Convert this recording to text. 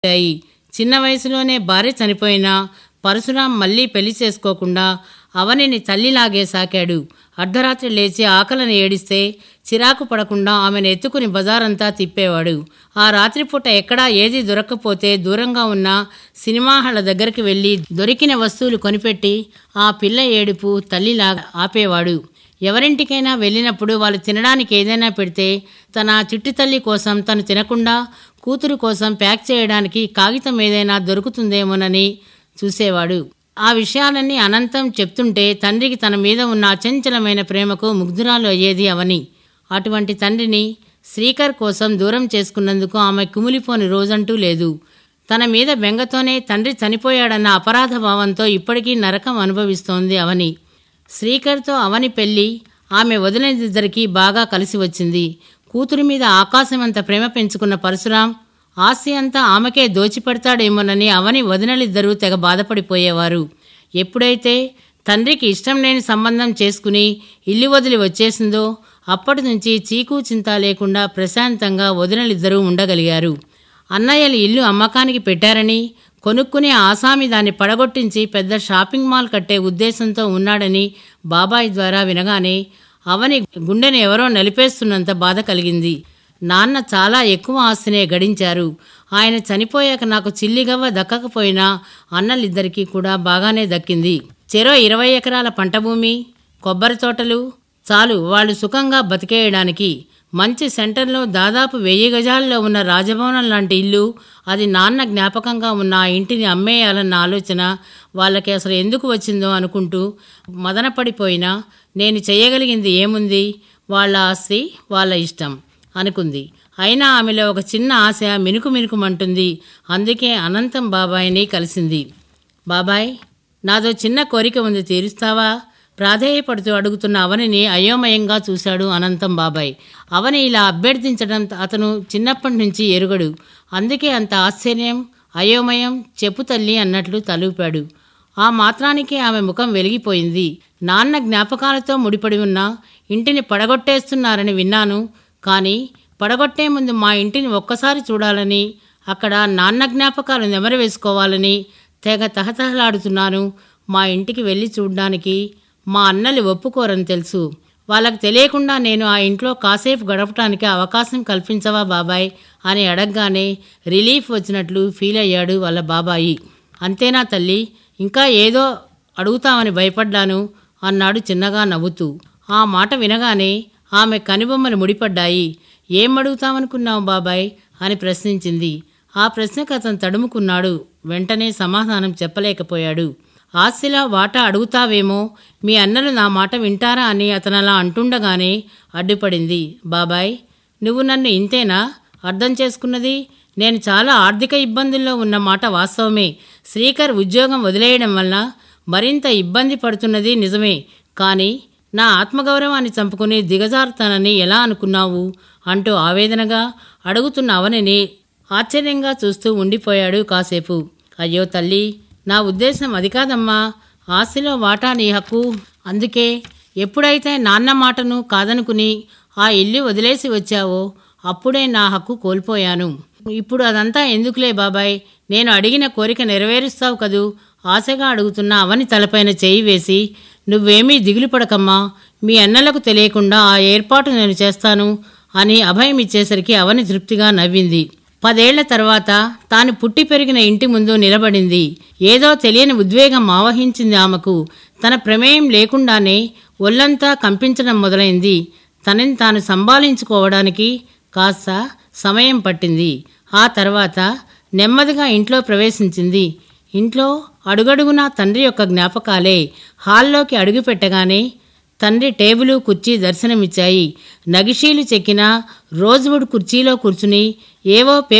అయ్యాయి చిన్న వయసులోనే భార్య చనిపోయినా పరశురాం మళ్ళీ పెళ్లి చేసుకోకుండా అవనిని తల్లిలాగే సాకాడు అర్ధరాత్రి లేచి ఆకలిని ఏడిస్తే చిరాకు పడకుండా ఆమెను ఎత్తుకుని బజారంతా తిప్పేవాడు ఆ రాత్రిపూట ఎక్కడా ఏది దొరక్కపోతే దూరంగా ఉన్న సినిమా హాళ్ళ దగ్గరికి వెళ్ళి దొరికిన వస్తువులు కొనిపెట్టి ఆ పిల్ల ఏడుపు తల్లిలాగా ఆపేవాడు ఎవరింటికైనా వెళ్ళినప్పుడు వాళ్ళు తినడానికి ఏదైనా పెడితే తన చిట్టి తల్లి కోసం తను తినకుండా కూతురు కోసం ప్యాక్ చేయడానికి కాగితం ఏదైనా దొరుకుతుందేమోనని చూసేవాడు ఆ విషయాలన్నీ అనంతం చెప్తుంటే తండ్రికి తన మీద ఉన్న అచంచలమైన ప్రేమకు ముగ్ధురాలు అయ్యేది అవని అటువంటి తండ్రిని శ్రీకర్ కోసం దూరం చేసుకున్నందుకు ఆమె కుమిలిపోని రోజంటూ లేదు తన మీద బెంగతోనే తండ్రి చనిపోయాడన్న అపరాధ భావంతో ఇప్పటికీ నరకం అనుభవిస్తోంది అవని శ్రీకర్తో అవని పెళ్లి ఆమె వదిలిద్దరికీ బాగా కలిసి వచ్చింది కూతురి మీద ఆకాశమంత ప్రేమ పెంచుకున్న పరశురాం ఆస్తి అంతా ఆమెకే దోచిపెడతాడేమోనని అవని వదినలిద్దరూ తెగ బాధపడిపోయేవారు ఎప్పుడైతే తండ్రికి ఇష్టం లేని సంబంధం చేసుకుని ఇల్లు వదిలి వచ్చేసిందో అప్పటి నుంచి చీకు చింత లేకుండా ప్రశాంతంగా వదినలిద్దరూ ఉండగలిగారు అన్నయ్యలు ఇల్లు అమ్మకానికి పెట్టారని కొనుక్కునే ఆసామి దాన్ని పడగొట్టించి పెద్ద షాపింగ్ మాల్ కట్టే ఉద్దేశంతో ఉన్నాడని బాబాయ్ ద్వారా వినగానే అవని గుండెను ఎవరో నలిపేస్తున్నంత బాధ కలిగింది నాన్న చాలా ఎక్కువ ఆస్తినే గడించారు ఆయన చనిపోయాక నాకు చిల్లిగవ్వ దక్కకపోయినా అన్నలిద్దరికీ కూడా బాగానే దక్కింది చెరో ఇరవై ఎకరాల పంట భూమి కొబ్బరి తోటలు చాలు వాళ్ళు సుఖంగా బతికేయడానికి మంచి సెంటర్లో దాదాపు వెయ్యి గజాల్లో ఉన్న రాజభవనం లాంటి ఇల్లు అది నాన్న జ్ఞాపకంగా ఉన్న ఆ ఇంటిని అమ్మేయాలన్న ఆలోచన వాళ్ళకి అసలు ఎందుకు వచ్చిందో అనుకుంటూ మదనపడిపోయినా నేను చేయగలిగింది ఏముంది వాళ్ళ ఆస్తి వాళ్ళ ఇష్టం అనుకుంది అయినా ఆమెలో ఒక చిన్న ఆశ మినుకు మినుకుమంటుంది అందుకే అనంతం బాబాయిని కలిసింది బాబాయ్ నాదో చిన్న కోరిక ఉంది తీరుస్తావా ప్రాధేయపడుతూ అడుగుతున్న అవనిని అయోమయంగా చూశాడు అనంతం బాబాయ్ అవని ఇలా అభ్యర్థించడం అతను చిన్నప్పటి నుంచి ఎరుగడు అందుకే అంత ఆశ్చర్యం అయోమయం చెప్పు తల్లి అన్నట్లు తలూపాడు ఆ మాత్రానికి ఆమె ముఖం వెలిగిపోయింది నాన్న జ్ఞాపకాలతో ముడిపడి ఉన్న ఇంటిని పడగొట్టేస్తున్నారని విన్నాను కానీ పడగొట్టే ముందు మా ఇంటిని ఒక్కసారి చూడాలని అక్కడ నాన్న జ్ఞాపకాలు నెమరు వేసుకోవాలని తెగ తహతహలాడుతున్నాను మా ఇంటికి వెళ్ళి చూడ్డానికి మా అన్నలు ఒప్పుకోరని తెలుసు వాళ్ళకి తెలియకుండా నేను ఆ ఇంట్లో కాసేపు గడపటానికి అవకాశం కల్పించవా బాబాయ్ అని అడగగానే రిలీఫ్ వచ్చినట్లు ఫీల్ అయ్యాడు వాళ్ళ బాబాయి అంతేనా తల్లి ఇంకా ఏదో అడుగుతామని భయపడ్డాను అన్నాడు చిన్నగా నవ్వుతూ ఆ మాట వినగానే ఆమె కనుబొమ్మలు ముడిపడ్డాయి ఏం అడుగుతామనుకున్నావు బాబాయ్ అని ప్రశ్నించింది ఆ ప్రశ్నకు అతను తడుముకున్నాడు వెంటనే సమాధానం చెప్పలేకపోయాడు ఆస్తిలో వాటా అడుగుతావేమో మీ అన్నలు నా మాట వింటారా అని అతను అలా అంటుండగానే అడ్డుపడింది బాబాయ్ నువ్వు నన్ను ఇంతేనా అర్థం చేసుకున్నది నేను చాలా ఆర్థిక ఇబ్బందుల్లో ఉన్న మాట వాస్తవమే శ్రీకర్ ఉద్యోగం వదిలేయడం వల్ల మరింత ఇబ్బంది పడుతున్నది నిజమే కానీ నా ఆత్మగౌరవాన్ని చంపుకుని దిగజారుతానని ఎలా అనుకున్నావు అంటూ ఆవేదనగా అడుగుతున్న అవనిని ఆశ్చర్యంగా చూస్తూ ఉండిపోయాడు కాసేపు అయ్యో తల్లి నా ఉద్దేశం అది కాదమ్మా ఆస్తిలో వాటా నీ హక్కు అందుకే ఎప్పుడైతే నాన్న మాటను కాదనుకుని ఆ ఇల్లు వదిలేసి వచ్చావో అప్పుడే నా హక్కు కోల్పోయాను ఇప్పుడు అదంతా ఎందుకులే బాబాయ్ నేను అడిగిన కోరిక నెరవేరుస్తావు కదూ ఆశగా అడుగుతున్న అవని తలపైన చేయి వేసి నువ్వేమీ దిగులు పడకమ్మా మీ అన్నలకు తెలియకుండా ఆ ఏర్పాటు నేను చేస్తాను అని అభయం ఇచ్చేసరికి అవని తృప్తిగా నవ్వింది పదేళ్ల తర్వాత తాను పుట్టి పెరిగిన ఇంటి ముందు నిలబడింది ఏదో తెలియని ఉద్వేగం ఆవహించింది ఆమెకు తన ప్రమేయం లేకుండానే ఒళ్ళంతా కంపించడం మొదలైంది తనని తాను సంభాళించుకోవడానికి కాస్త సమయం పట్టింది ఆ తర్వాత నెమ్మదిగా ఇంట్లో ప్రవేశించింది ఇంట్లో అడుగడుగునా తండ్రి యొక్క జ్ఞాపకాలే హాల్లోకి అడుగుపెట్టగానే తండ్రి టేబులు కుర్చీ దర్శనమిచ్చాయి నగిషీలు చెక్కిన రోజ్వుడ్ కుర్చీలో కూర్చుని ఏవో